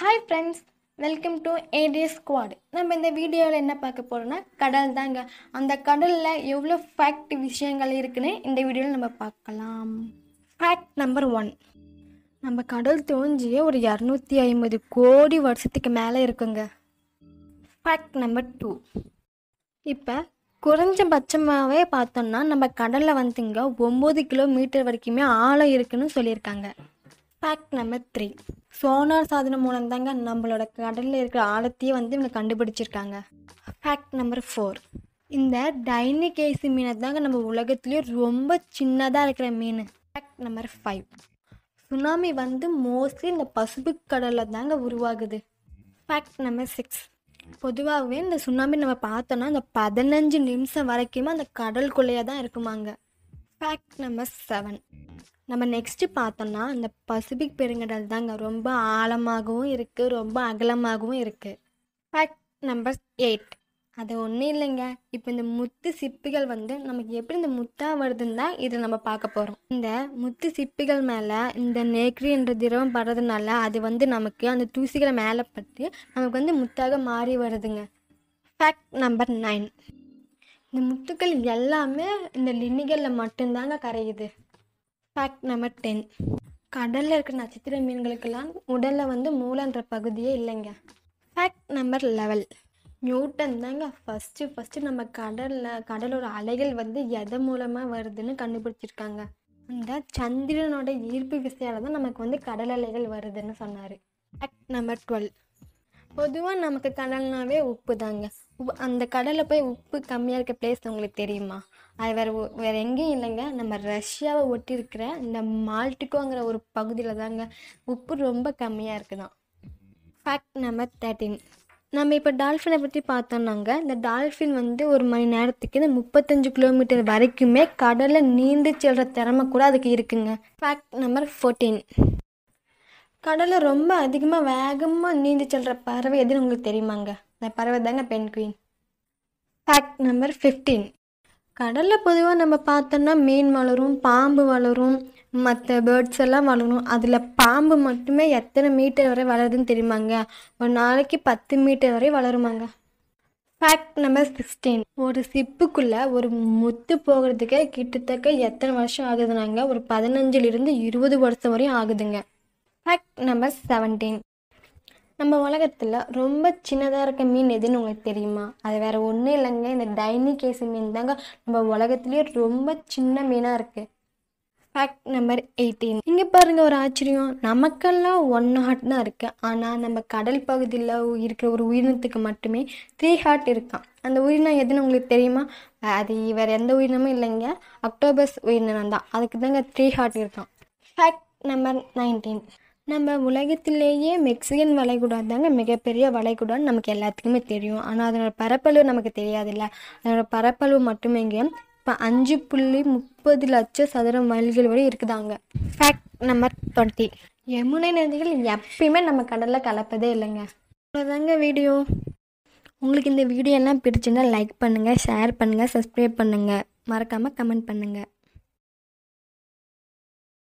hi friends welcome to ADS squad நம்ம இந்த வீடியோவில் என்ன பார்க்க போகிறோம்னா கடல் தாங்க அந்த கடலில் எவ்வளோ ஃபேக்ட் விஷயங்கள் இருக்குன்னு இந்த வீடியோவில் நம்ம பார்க்கலாம் ஃபேக்ட் நம்பர் ஒன் நம்ம கடல் தோஞ்சியே ஒரு இரநூத்தி ஐம்பது கோடி வருஷத்துக்கு மேலே இருக்குங்க ஃபேக்ட் நம்பர் டூ இப்போ குறைஞ்சபட்சமாகவே பார்த்தோம்னா நம்ம கடலில் வந்துங்க ஒம்பது கிலோமீட்டர் வரைக்குமே ஆழம் இருக்குன்னு சொல்லியிருக்காங்க ஃபேக்ட் நம்பர் த்ரீ சோனார் சாதனம் மூலம் தாங்க நம்மளோட கடலில் இருக்கிற ஆழத்தையே வந்து இவங்க கண்டுபிடிச்சிருக்காங்க ஃபேக்ட் நம்பர் ஃபோர் இந்த டைனிகேசி மீனை தாங்க நம்ம உலகத்துலேயே ரொம்ப சின்னதாக இருக்கிற மீன் ஃபேக்ட் நம்பர் ஃபைவ் சுனாமி வந்து மோஸ்ட்லி இந்த பசிபிக் கடலில் தாங்க உருவாகுது ஃபேக்ட் நம்பர் சிக்ஸ் பொதுவாகவே இந்த சுனாமி நம்ம பார்த்தோன்னா அந்த பதினஞ்சு நிமிஷம் வரைக்குமே அந்த கடலுக்குள்ளேயே தான் இருக்குமாங்க ஃபேக்ட் நம்பர் செவன் நம்ம நெக்ஸ்ட்டு பார்த்தோம்னா இந்த பசிபிக் பெருங்கடல் தாங்க ரொம்ப ஆழமாகவும் இருக்குது ரொம்ப அகலமாகவும் இருக்குது ஃபேக்ட் நம்பர் எயிட் அது ஒன்றும் இல்லைங்க இப்போ இந்த முத்து சிப்பிகள் வந்து நமக்கு எப்படி இந்த முத்தாக வருதுன்னு தான் இதில் நம்ம பார்க்க போகிறோம் இந்த முத்து சிப்பிகள் மேலே இந்த நேக்ரி என்ற திரவம் படுறதுனால அது வந்து நமக்கு அந்த தூசிகளை மேலே பட்டு நமக்கு வந்து முத்தாக மாறி வருதுங்க ஃபேக்ட் நம்பர் நைன் இந்த முத்துக்கள் எல்லாமே இந்த லின்னிகளில் மட்டும்தாங்க கரையுது ஃபேக்ட் நம்பர் டென் கடலில் இருக்கிற நட்சத்திர மீன்களுக்கெல்லாம் உடலில் வந்து மூளைன்ற பகுதியே இல்லைங்க ஃபேக்ட் நம்பர் லெவல் நியூட்டன் தாங்க ஃபஸ்ட்டு ஃபஸ்ட்டு நம்ம கடலில் கடலோட அலைகள் வந்து எதை மூலமாக வருதுன்னு கண்டுபிடிச்சிருக்காங்க அந்த சந்திரனோட ஈர்ப்பு விசையால் தான் நமக்கு வந்து கடல் அலைகள் வருதுன்னு சொன்னார் ஃபேக்ட் நம்பர் டுவெல் பொதுவாக நமக்கு கடல்னாவே உப்பு தாங்க உப்பு அந்த கடலில் போய் உப்பு கம்மியாக இருக்க பிளேஸ் உங்களுக்கு தெரியுமா அது வேறு வேறு எங்கேயும் இல்லைங்க நம்ம ரஷ்யாவை ஒட்டி இருக்கிற இந்த மால்டிகோங்கிற ஒரு பகுதியில் தாங்க உப்பு ரொம்ப கம்மியாக இருக்குதான் ஃபேக்ட் நம்பர் தேர்ட்டின் நம்ம இப்போ டால்ஃபினை பற்றி பார்த்தோம்னாங்க இந்த டால்ஃபின் வந்து ஒரு மணி நேரத்துக்கு இந்த முப்பத்தஞ்சு கிலோமீட்டர் வரைக்குமே கடலில் நீந்து செல்கிற திறமை கூட அதுக்கு இருக்குங்க ஃபேக்ட் நம்பர் ஃபோர்டீன் கடலில் ரொம்ப அதிகமாக வேகமாக நீந்தி செல்கிற பறவை எதுன்னு உங்களுக்கு தெரியுமாங்க அந்த பறவை தாங்க பெண் குயின் ஃபேக்ட் நம்பர் ஃபிஃப்டீன் கடலில் பொதுவாக நம்ம பார்த்தோன்னா மீன் வளரும் பாம்பு வளரும் மற்ற பேர்ட்ஸ் எல்லாம் வளரும் அதில் பாம்பு மட்டுமே எத்தனை மீட்டர் வரை வளருதுன்னு தெரியுமாங்க ஒரு நாளைக்கு பத்து மீட்டர் வரை வளருமாங்க ஃபேக்ட் நம்பர் சிக்ஸ்டீன் ஒரு சிப்புக்குள்ளே ஒரு முத்து போகிறதுக்கே கிட்டத்தட்ட எத்தனை வருஷம் ஆகுதுனாங்க ஒரு பதினஞ்சுலேருந்து இருபது வருஷம் வரையும் ஆகுதுங்க ஃபேக்ட் நம்பர் செவன்டீன் நம்ம உலகத்தில் ரொம்ப சின்னதாக இருக்க மீன் எதுன்னு உங்களுக்கு தெரியுமா அது வேறு ஒன்றும் இல்லைங்க இந்த டைனி கேசி மீன் தாங்க நம்ம உலகத்துலேயே ரொம்ப சின்ன மீனாக இருக்குது ஃபேக்ட் நம்பர் எயிட்டீன் இங்கே பாருங்கள் ஒரு ஆச்சரியம் நமக்கெல்லாம் ஒன் ஹார்ட் தான் இருக்குது ஆனால் நம்ம கடல் பகுதியில் இருக்கிற ஒரு உயிரினத்துக்கு மட்டுமே த்ரீ ஹார்ட் இருக்கான் அந்த உயிரினம் எதுன்னு உங்களுக்கு தெரியுமா அது வேறு எந்த உயிரினமும் இல்லைங்க அக்டோபஸ் உயிரினம் தான் அதுக்கு தாங்க த்ரீ ஹார்ட் இருக்கான் ஃபேக்ட் நம்பர் நைன்டீன் நம்ம உலகத்திலேயே மெக்சிகன் வளைகுடா தாங்க மிகப்பெரிய வளைகுடான்னு நமக்கு எல்லாத்துக்குமே தெரியும் ஆனால் அதனோட பரப்பளவு நமக்கு தெரியாதுல்ல அதனோட பரப்பளவு மட்டுமேங்க இப்போ அஞ்சு புள்ளி முப்பது லட்சம் சதுர மைல்கள் வரை இருக்குதாங்க ஃபேக்ட் நம்பர் டுவெண்ட்டி யமுனை நதிகள் எப்பயுமே நம்ம கடலில் கலப்பதே இல்லைங்க அவ்வளோதாங்க வீடியோ உங்களுக்கு இந்த வீடியோ எல்லாம் பிடிச்சிருந்தால் லைக் பண்ணுங்கள் ஷேர் பண்ணுங்கள் சப்ஸ்கிரைப் பண்ணுங்கள் மறக்காமல் கமெண்ட் பண்ணுங்கள்